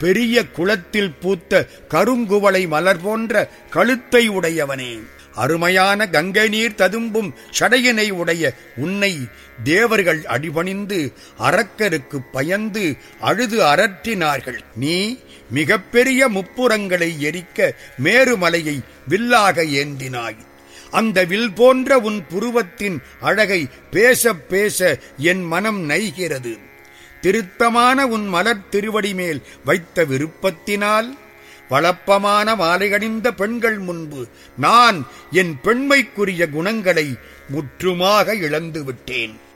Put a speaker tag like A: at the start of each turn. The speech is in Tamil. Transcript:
A: பெரிய குளத்தில் பூத்த கருங்குவளை மலர் போன்ற கழுத்தை உடையவனே அருமையான கங்கை நீர் ததும்பும் சடையினை உடைய உன்னை தேவர்கள் அடிபணிந்து அரக்கருக்கு பயந்து அழுது அரற்றினார்கள் நீ மிகப்பெரிய முப்புறங்களை எரிக்க மேருமலையை வில்லாக ஏந்தினாய் அந்த வில் போன்ற உன் புருவத்தின் அழகை பேச பேச என் மனம் நைகிறது திருத்தமான உன் மலர் திருவடி மேல் வைத்த விருப்பத்தினால் வளப்பமான மாலையணிந்த பெண்கள் முன்பு நான் என் பெண்மைக்குரிய குணங்களை முற்றுமாக இழந்து விட்டேன்